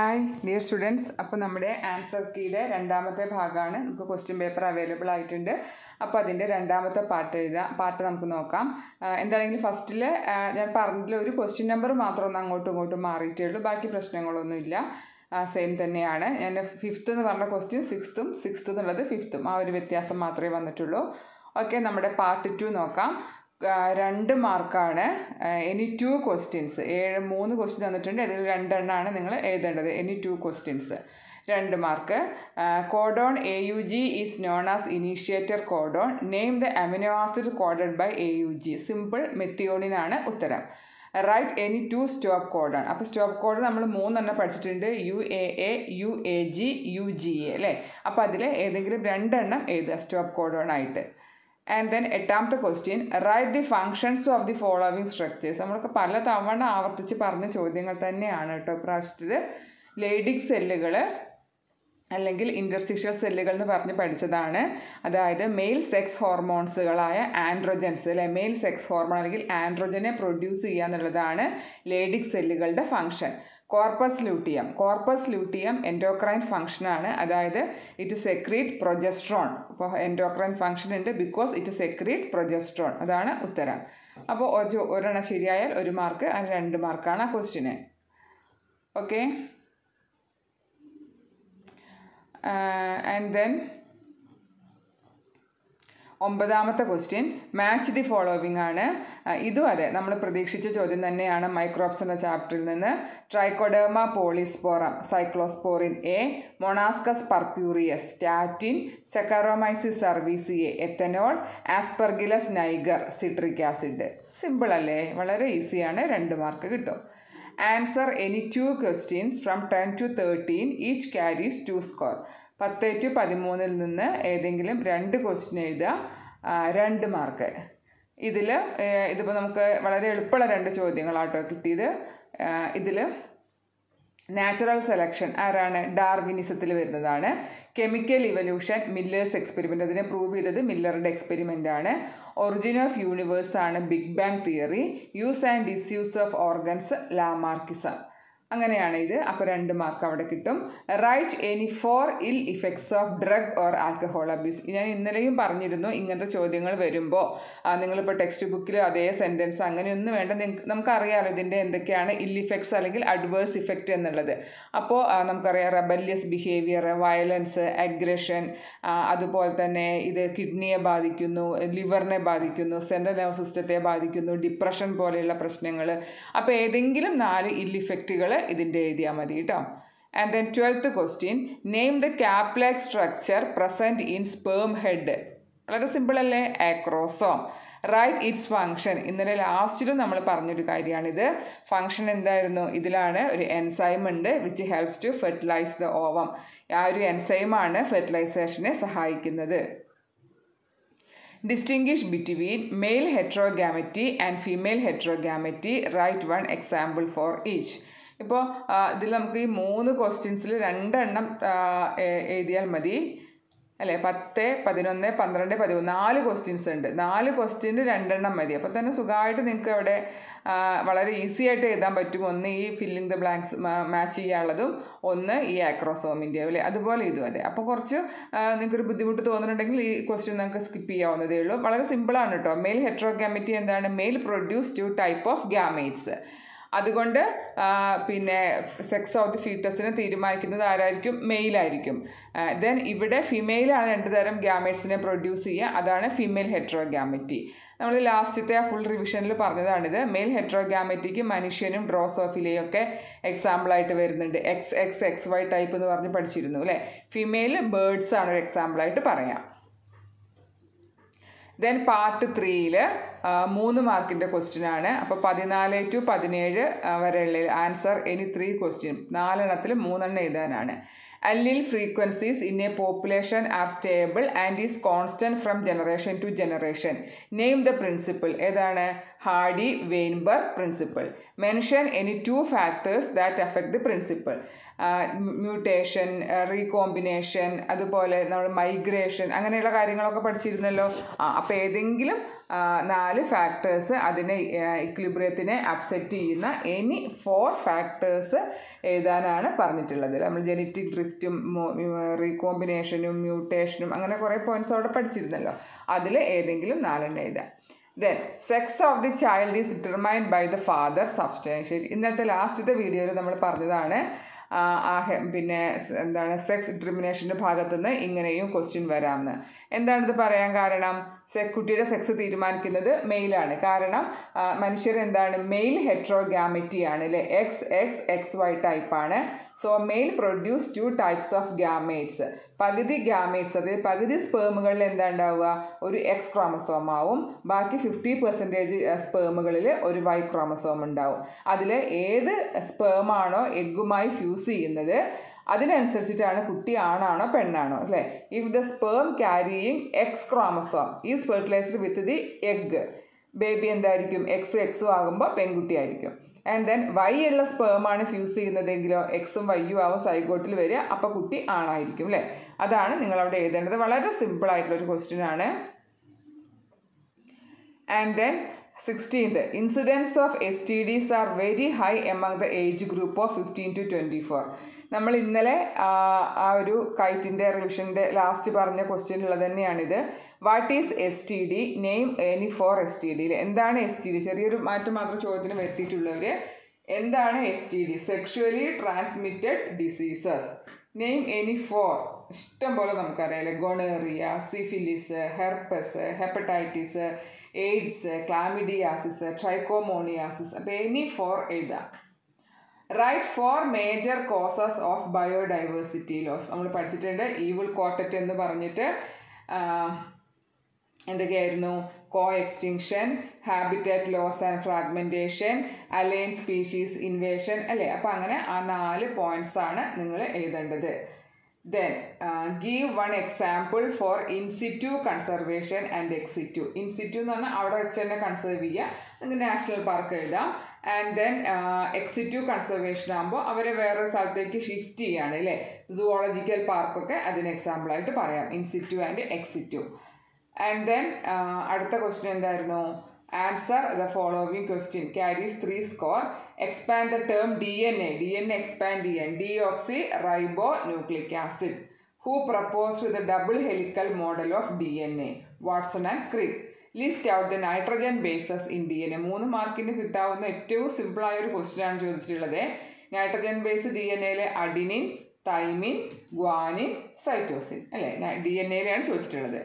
hi dear students അപ്പോൾ നമ്മുടെ answer കീയുടെ രണ്ടാമത്തെ ഭാഗമാണ് നമുക്ക് ക്വസ്റ്റ്യൻ പേപ്പർ അവൈലബിൾ ആയിട്ടുണ്ട് അപ്പോൾ അതിൻ്റെ രണ്ടാമത്തെ പാർട്ട് എഴുതാം പാർട്ട് നമുക്ക് നോക്കാം ആ, എന്താണെങ്കിലും ഫസ്റ്റിൽ ഞാൻ പറഞ്ഞതിൽ ഒരു ക്വസ്റ്റ്യൻ നമ്പർ മാത്രം ഒന്ന് അങ്ങോട്ടും ഇങ്ങോട്ടും മാറിയിട്ടേ ഉള്ളൂ ബാക്കി പ്രശ്നങ്ങളൊന്നുമില്ല സെയിം തന്നെയാണ് ഞാൻ ഫിഫ്ത്ത് എന്ന് പറഞ്ഞ ക്വസ്റ്റ്യൻ സിക്സ്ത്തും സിക്സ്ത്ത് എന്നുള്ളത് ഫിഫ്ത്തും ആ ഒരു വ്യത്യാസം മാത്രമേ വന്നിട്ടുള്ളൂ ഓക്കെ നമ്മുടെ പാർട്ട് ടു നോക്കാം ആ, രണ്ട് മാർക്കാണ് എനി ടു ക്വസ്റ്റ്യൻസ് ഏഴ് മൂന്ന് ക്വസ്റ്റ്യൻ തന്നിട്ടുണ്ട് അതിൽ രണ്ടെണ്ണമാണ് നിങ്ങൾ എഴുതേണ്ടത് എനി ടു ക്വസ്റ്റ്യൻസ് രണ്ട് mark codon A U G is known as initiator codon name the amino acid coded by A U G simple മെത്തിയോണിനാണ് ഉത്തരം റൈറ്റ് എനി ടു സ്റ്റോപ്പ് കോഡാണ് അപ്പോൾ സ്റ്റോപ്പ് കോഡ് നമ്മൾ മൂന്നെണ്ണം പഠിച്ചിട്ടുണ്ട് U A A U A G U G A അല്ലേ അപ്പോൾ അതിൽ ഏതെങ്കിലും രണ്ടെണ്ണം എഴുതുക സ്റ്റോപ്പ് കോഡോൺ ആയിട്ട് ആൻഡ് ദെൻ എട്ടാമത്തെ question write the functions of the following structures നമ്മളൊക്കെ പല തവണ ആവർത്തിച്ച് പറഞ്ഞ ചോദ്യങ്ങൾ തന്നെയാണ് കേട്ടോ പ്രാവശ്യത്തത് ലേഡിക് സെല്ലുകൾ അല്ലെങ്കിൽ ഇൻ്റർസ്റ്റിഷ്യൽ സെല്ലുകൾ എന്ന് പറഞ്ഞ് പഠിച്ചതാണ് അതായത് മെയിൽ സെക്സ് ഹോർമോൺസുകളായ ആൻഡ്രോജൻസ് അല്ലെ മെയിൽ സെക്സ് ഹോർമോൺ അല്ലെങ്കിൽ ആൻഡ്രോജനെ പ്രൊഡ്യൂസ് ചെയ്യുക എന്നുള്ളതാണ് ലേഡിക് സെല്ലുകളുടെ function corpus luteum corpus luteum endocrine ഫംഗ്ഷനാണ് അതായത് ഇറ്റ് സെക്രീറ്റ് പ്രൊജസ്ട്രോൺ ഇപ്പോൾ എൻഡോക്രൈൻ ഫംഗ്ഷൻ ഉണ്ട് ബിക്കോസ് ഇറ്റ് സെക്രീറ്റ് പ്രൊജസ്ട്രോൺ അതാണ് ഉത്തരം അപ്പോൾ ഒരു ഒരെണ്ണം ശരിയായാൽ ഒരു മാർക്ക് അതിന് രണ്ട് മാർക്കാണ് ആ ക്വസ്റ്റിന് ഓക്കെ ആൻഡ് ദെൻ ഒമ്പതാമത്തെ ക്വസ്റ്റ്യൻ മാച്ച് ദി ഫോളോവിങ് ആണ് ആ, ഇതും അതെ നമ്മൾ പ്രതീക്ഷിച്ച ചോദ്യം തന്നെയാണ് മൈക്രോബ്സ് എന്ന ചാപ്റ്ററിൽ നിന്ന് Trichoderma polysporum cyclosporin A Monascus purpureus statin Saccharomyces cerevisiae ethanol Aspergillus niger citric acid simple അല്ലേ വളരെ ഈസിയാണ് രണ്ട് മാർക്ക് കിട്ടും answer any two questions from ten to thirteen each carries two score പത്ത് ടു പതിമൂന്നിൽ നിന്ന് ഏതെങ്കിലും രണ്ട് ക്വസ്റ്റ്യൻ എഴുതുക ആ, രണ്ട് മാർക്ക് ഇതിൽ ഇതിപ്പോൾ നമുക്ക് വളരെ എളുപ്പമുള്ള രണ്ട് ചോദ്യങ്ങളാട്ടോ കിട്ടിയത് ഇതിൽ നാച്ചുറൽ സെലക്ഷൻ ആരാണ് ഡാർവിനിസത്തിൽ വരുന്നതാണ് കെമിക്കൽ ഇവല്യൂഷൻ മില്ലേഴ്സ് എക്സ്പെരിമെൻ്റ് അതിനെ പ്രൂവ് ചെയ്തത് മില്ലറുടെ എക്സ്പെരിമെൻ്റ് ആണ് ഒറിജിൻ ഓഫ് യൂണിവേഴ്സ് ആണ് big bang theory use and disuse of organs Lamarckism അങ്ങനെയാണ് ഇത് അപ്പോൾ രണ്ട് മാർക്ക് അവിടെ കിട്ടും right any four ill effects of drug or alcohol abuse ഞാൻ ഇന്നലെയും പറഞ്ഞിരുന്നു ഇങ്ങനത്തെ ചോദ്യങ്ങൾ വരുമ്പോൾ നിങ്ങളിപ്പോൾ ടെക്സ്റ്റ് ബുക്കിൽ അതേ സെൻറ്റൻസ് അങ്ങനെയൊന്നും വേണ്ട നിങ്ങൾക്ക് നമുക്കറിയാമല്ലോ ഇതിൻ്റെ എന്തൊക്കെയാണ് ഇൽ ഇഫക്ട്സ് അല്ലെങ്കിൽ അഡ്വേഴ്സ് ഇഫക്റ്റ് എന്നുള്ളത് അപ്പോൾ ആ, നമുക്കറിയാം റെബല്യസ് ബിഹേവിയർ വയലൻസ് അഗ്രഷൻ അതുപോലെ തന്നെ ഇത് കിഡ്നിയെ ബാധിക്കുന്നു ലിവറിനെ ബാധിക്കുന്നു സെൻട്രൽ നെർവ് സിസ്റ്റത്തെ ബാധിക്കുന്നു ഡിപ്രഷൻ പോലെയുള്ള പ്രശ്നങ്ങൾ അപ്പോൾ ഏതെങ്കിലും നാല് ഇൽ ഇഫക്റ്റുകൾ ഇതിൻ്റെ എഴുതിയാൽ മതി കേട്ടോ and then twelfth question name the cap like structure present in sperm head വളരെ സിമ്പിൾ അല്ലേ ആക്രോസോം റൈറ്റ് ഇറ്റ്സ് ഫങ്ഷൻ ഇന്നലെ ലാസ്റ്റിലും നമ്മൾ പറഞ്ഞൊരു കാര്യമാണിത് ഫങ്ഷൻ എന്തായിരുന്നു ഇതിലാണ് ഒരു എൻസൈം ഉണ്ട് which helps to fertilise the ovum ആ ഒരു എൻസൈമാണ് ഫെർട്ടിലൈസേഷനെ സഹായിക്കുന്നത് distinguish between male heterogamety and female heterogamety right one example for each ഇപ്പോൾ ഇതിൽ നമുക്ക് ഈ മൂന്ന് ക്വസ്റ്റ്യൻസിൽ രണ്ടെണ്ണം ആ, എ- എഴുതിയാൽ മതി അല്ലേ പത്ത് പതിനൊന്ന് പന്ത്രണ്ട് പതിമൂന്ന് നാല് ക്വസ്റ്റ്യൻസ് ഉണ്ട് നാല് ക്വസ്റ്റ്യന് രണ്ടെണ്ണം മതി അപ്പോൾ തന്നെ സുഖമായിട്ട് നിങ്ങൾക്ക് അവിടെ ആ, വളരെ ഈസി ആയിട്ട് എഴുതാൻ പറ്റും ഒന്ന് ഈ ഫില്ലിംഗ് ദ ബ്ലാങ്ക്സ് മാച്ച് ചെയ്യാനുള്ളതും ഒന്ന് ഈ ആക്രോസോമിൻ്റെ അല്ലേ അതുപോലെ ഇതും അതെ അപ്പോൾ കുറച്ച് ആ, നിങ്ങൾക്കൊരു ബുദ്ധിമുട്ട് തോന്നുന്നുണ്ടെങ്കിൽ ഈ ക്വസ്റ്റ്യൻ നിങ്ങൾക്ക് സ്കിപ്പ് ചെയ്യാവുന്നതേ ഉള്ളൂ വളരെ സിമ്പിളാണ് കേട്ടോ മെയിൽ ഹെട്രോഗാമിറ്റി എന്താണ് male produce two type of gametes അതുകൊണ്ട് ആ, പിന്നെ സെക്സ് ഓഫ് ദി ഫീറ്റസിനെ തീരുമാനിക്കുന്നത് ആരായിരിക്കും മെയിലായിരിക്കും ദെൻ ഇവിടെ ഫിമെയിലാണ് രണ്ട് തരം ഗ്യാമേറ്റ്സിനെ പ്രൊഡ്യൂസ് ചെയ്യുക അതാണ് ഫിമെയിൽ ഹെട്രോഗാമറ്റി നമ്മൾ ലാസ്റ്റത്തെ ആ ഫുൾ റിവിഷനിൽ പറഞ്ഞതാണിത് മെയിൽ ഹെട്രോഗാമറ്റിക്ക് മനുഷ്യനും ഡ്രോസോഫിലയും ഒക്കെ എക്സാമ്പിളായിട്ട് വരുന്നുണ്ട് X X X Y type എന്ന് പറഞ്ഞ് പഠിച്ചിരുന്നു അല്ലേ ഫിമെയിൽ ബേർഡ്സ് ആണ് ഒരു എക്സാമ്പിളായിട്ട് പറയാം ദെൻ പാർട്ട് ത്രീയിൽ മൂന്ന് മാർക്കിൻ്റെ ക്വസ്റ്റ്യൻ ആണ് അപ്പോൾ പതിനാല് ടു പതിനേഴ് വരെയുള്ള ആൻസർ എനി ത്രീ ക്വസ്റ്റ്യൻ നാലെണ്ണത്തിൽ മൂന്നെണ്ണം എഴുതാനാണ് allele frequencies in a population are stable and is constant from generation to generation name the principle ഏതാണ് Hardy Weinberg principle mention any two factors that affect the principle mutation recombination അതുപോലെ നമ്മൾ migration അങ്ങനെയുള്ള കാര്യങ്ങളൊക്കെ പഠിച്ചിരുന്നല്ലോ ആ അപ്പോൾ ഏതെങ്കിലും ആ, നാല് ഫാക്ടേഴ്സ് അതിനെ ഇക്ലിബ്രിയത്തിനെ അപ്സെറ്റ് ചെയ്യുന്ന എനി ഫോർ ഫാക്ടേഴ്സ് എഴുതാനാണ് പറഞ്ഞിട്ടുള്ളത് നമ്മൾ ജനറ്റിക് ഡ്രിഫ്റ്റും റീകോമ്പിനേഷനും മ്യൂട്ടേഷനും അങ്ങനെ കുറേ പോയിന്റ്സ് അവിടെ പഠിച്ചിരുന്നല്ലോ അതിൽ ഏതെങ്കിലും നാലെണ്ണം എഴുതാം then sex of the child is determined by the father substantiate ഇന്നത്തെ ലാസ്റ്റത്തെ വീഡിയോയിൽ നമ്മൾ പറഞ്ഞതാണ് ആ, ആ ഹെ- പിന്നെ സ് എന്താണ് സെക്സ് ഡിറ്റർമിനേഷൻ്റെ ഭാഗത്തുനിന്ന് ഇങ്ങനെയും ക്വസ്റ്റ്യൻ വരാമെന്ന് എന്താണിത് പറയാൻ കാരണം സെ കുട്ടിയുടെ സെക്സ് തീരുമാനിക്കുന്നത് മെയിലാണ് കാരണം ആ, മനുഷ്യർ എന്താണ് മെയിൽ ഹെട്രോഗ്യാമിറ്റി ആണ് അല്ലേ എക്സ് എക്സ് എക്സ് വൈ ടൈപ്പാണ് so male produce two types of gametes പകുതി ഗ്യാമേറ്റ്സ് അതായത് പകുതി സ്പേമുകളിൽ എന്താ ഉണ്ടാവുക ഒരു എക്സ് ക്രോമസോം ആവും ബാക്കി ഫിഫ്റ്റി പെർസെൻറ്റേജ് സ്പേമുകളിൽ ഒരു വൈ ക്രോമസോം ഉണ്ടാവും അതിൽ ഏത് സ്പേമാണോ എഗ്ഗുമായി ഫ്യൂസ് ചെയ്യുന്നത് അതിനനുസരിച്ചിട്ടാണ് കുട്ടി ആണാണോ പെണ്ണാണോ അല്ലേ if the sperm carrying X chromosome is fertilised with the egg baby എന്തായിരിക്കും എക്സും എക്സും ആകുമ്പോൾ പെൺകുട്ടിയായിരിക്കും ആൻഡ് ദെൻ വൈ ഉള്ള സ്പേമാണ് ഫ്യൂസ് ചെയ്യുന്നതെങ്കിലോ എക്സും വൈയും ആവും സൈഗോട്ടിൽ വരിക അപ്പോൾ കുട്ടി ആണായിരിക്കും അല്ലേ അതാണ് നിങ്ങളവിടെ എഴുതേണ്ടത് വളരെ സിമ്പിൾ ആയിട്ടുള്ള ഒരു ക്വസ്റ്റ്യൻ ആണ് and then sixteenth incidence of S T Ds are very high among the age group of fifteen to twenty four നമ്മൾ ഇന്നലെ ആ, ആ ഒരു കൈറ്റിൻ്റെ റിവിഷൻ്റെ ലാസ്റ്റ് പറഞ്ഞ ക്വസ്റ്റ്യനുള്ളത് തന്നെയാണിത് what is S T D name any four S T ഡിയിൽ എന്താണ് എസ് ടി ഡി ചെറിയൊരു മാറ്റം മാത്രം ചോദ്യത്തിന് വരുത്തിയിട്ടുള്ളവർ എന്താണ് S T D sexually transmitted diseases name any four ഇഷ്ടം പോലെ നമുക്കറിയാലേ gonorrhoea syphilis herpes hepatitis AIDS chlamydiasis trichomoniasis അപ്പോൾ എനി ഫോർ എഴുതാം right four major causes of biodiversity loss നമ്മൾ പഠിച്ചിട്ടുണ്ട് ഈവിൾ കോട്ടറ്റ് എന്ന് പറഞ്ഞിട്ട് ആ, എന്തൊക്കെയായിരുന്നു coextinction habitat loss and fragmentation alien species invasion അല്ലേ അപ്പോൾ അങ്ങനെ ആ നാല് പോയിന്റ്സ് ആണ് നിങ്ങൾ എഴുതേണ്ടത് then give one example for in situ conservation and ex situ in situ എന്ന് പറഞ്ഞാൽ അവിടെ വെച്ച് തന്നെ കൺസേർവ് ചെയ്യുക നിങ്ങൾക്ക് നാഷണൽ പാർക്ക് എഴുതാം ആൻഡ് ദെൻ എക്സിറ്റു കൺസർവേഷൻ ആകുമ്പോൾ അവരെ വേറൊരു സ്ഥലത്തേക്ക് ഷിഫ്റ്റ് ചെയ്യാണ് അല്ലേ സുവോളജിക്കൽ പാർക്കൊക്കെ അതിന് എക്സാമ്പിളായിട്ട് പറയാം in situ and ex situ and then അടുത്ത ക്വസ്റ്റ്യൻ എന്തായിരുന്നു answer the following question carries three score expand the term D N A D N expand ചെയ്യാൻ deoxyribonucleic acid who proposed the double helical model of D N A Watson and Crick list out the nitrogen bases in D N A മൂന്ന് മാർക്കിന് കിട്ടാവുന്ന ഏറ്റവും സിമ്പിളായ ഒരു question ആണ് ചോദിച്ചിട്ടുള്ളത് nitrogen base D N എയിലെ adenine thymine guanine cytosine അല്ലേ ഡി എൻ എയിലാണ് ചോദിച്ചിട്ടുള്ളത്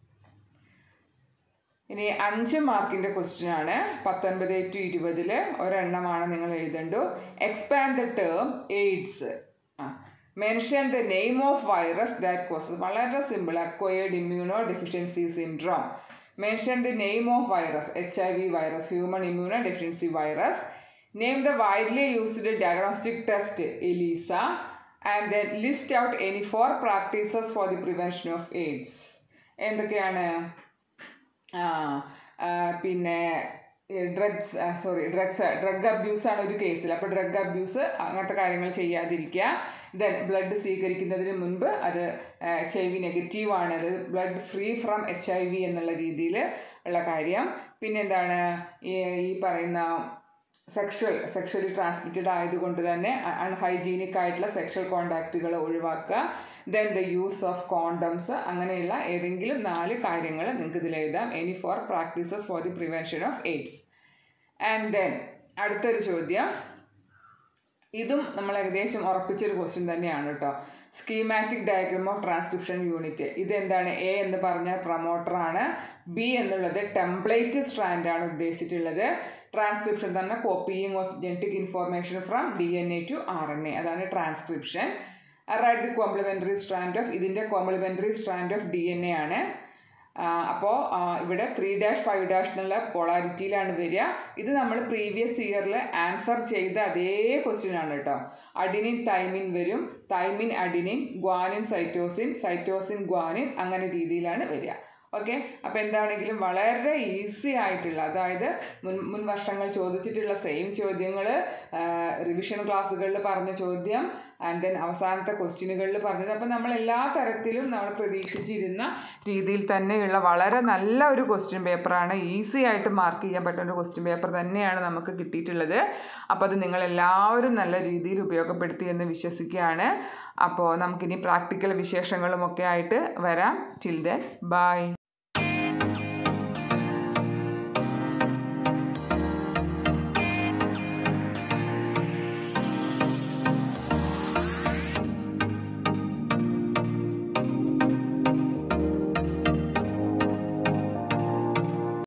ഇനി അഞ്ച് മാർക്കിൻ്റെ ക്വസ്റ്റ്യൻ ആണ് പത്തൊൻപത് ടു ഇരുപതിൽ ഒരെണ്ണമാണ് നിങ്ങൾ എഴുതണ്ടു expand the term AIDS ah mention the name of virus that causes വളരെ simple acquired immunodeficiency syndrome mention the name of virus H I V virus human immunodeficiency virus name the widely used diagnostic test ELISA and then list out any four practices for the prevention of AIDS എന്തൊക്കെയാണ് ആ, ആ, പിന്നെ drugs sorry drugs drug abuse ആണ് ഒരു കേസിൽ അപ്പോൾ drug abuse അങ്ങനത്തെ കാര്യങ്ങൾ ചെയ്യാതിരിക്കുക ദെൻ ബ്ലഡ് സ്വീകരിക്കുന്നതിന് മുൻപ് അത് എച്ച് ഐ വി നെഗറ്റീവ് ആണ് അത് blood free from H I V എന്നുള്ള രീതിയിൽ ഉള്ള കാര്യം പിന്നെ എന്താണ് ഈ ഈ പറയുന്ന സെക്ഷൽ സെക്ഷലി ട്രാൻസ്മിറ്റഡ് ആയതുകൊണ്ട് തന്നെ അൺഹൈജീനിക് ആയിട്ടുള്ള സെക്ഷൽ കോണ്ടാക്റ്റുകൾ ഒഴിവാക്കുക then the use of condoms അങ്ങനെയുള്ള ഏതെങ്കിലും നാല് കാര്യങ്ങൾ നിങ്ങൾക്ക് ഇതിൽ എഴുതാം any four practices for the prevention of AIDS and then അടുത്തൊരു ചോദ്യം ഇതും നമ്മൾ ഏകദേശം ഉറപ്പിച്ചൊരു ക്വസ്റ്റ്യൻ തന്നെയാണ് കേട്ടോ schematic diagram of transcription unit ഇതെന്താണ് എ എന്ന് പറഞ്ഞാൽ പ്രൊമോട്ടറാണ് ബി എന്നുള്ളത് ടെംപ്ലേറ്റ് സ്ട്രാൻഡ് ആണ് ഉദ്ദേശിച്ചിട്ടുള്ളത് ട്രാൻസ്ക്രിപ്ഷൻ തന്നെ copying of genetic information from D N A to R N A അതാണ് transcription right the complimentary strand of ഇതിൻ്റെ complementary strand of D N A ആണ് അപ്പോൾ ഇവിടെ ത്രീ ഡാഷ് ഫൈവ് ഡാഷ് എന്നുള്ള പൊളാരിറ്റിയിലാണ് വരിക ഇത് നമ്മൾ പ്രീവിയസ് ഇയറിൽ ആൻസർ ചെയ്ത അതേ ക്വസ്റ്റ്യൻ ആണ് കേട്ടോ അഡിനിൻ തൈമിൻ വരും thymine adenine guanine cytosine cytosine guanine അങ്ങനെ രീതിയിലാണ് വരിക ഓക്കെ അപ്പോൾ എന്താണെങ്കിലും വളരെ ഈസി ആയിട്ടുള്ള അതായത് മുൻ മുൻ വർഷങ്ങൾ ചോദിച്ചിട്ടുള്ള സെയിം ചോദ്യങ്ങൾ റിവിഷൻ ക്ലാസ്സുകളിൽ പറഞ്ഞ ചോദ്യം ആൻഡ് ദെൻ അവസാനത്തെ ക്വസ്റ്റ്യനുകളിൽ പറഞ്ഞത് അപ്പോൾ നമ്മൾ എല്ലാ തരത്തിലും നമ്മൾ പ്രതീക്ഷിച്ചിരുന്ന രീതിയിൽ തന്നെയുള്ള വളരെ നല്ല ഒരു ക്വസ്റ്റ്യൻ പേപ്പറാണ് ഈസി ആയിട്ട് മാർക്ക് ചെയ്യാൻ പറ്റുന്ന ഒരു ക്വസ്റ്റ്യൻ പേപ്പർ തന്നെയാണ് നമുക്ക് കിട്ടിയിട്ടുള്ളത് അപ്പോൾ അത് നിങ്ങൾ എല്ലാവരും നല്ല രീതിയിൽ ഉപയോഗപ്പെടുത്തി എന്ന് വിശ്വസിക്കുകയാണ് അപ്പോൾ നമുക്കിനി പ്രാക്ടിക്കൽ വിശേഷങ്ങളുമൊക്കെ ആയിട്ട് വരാം ടിൽ ദെൻ ബൈ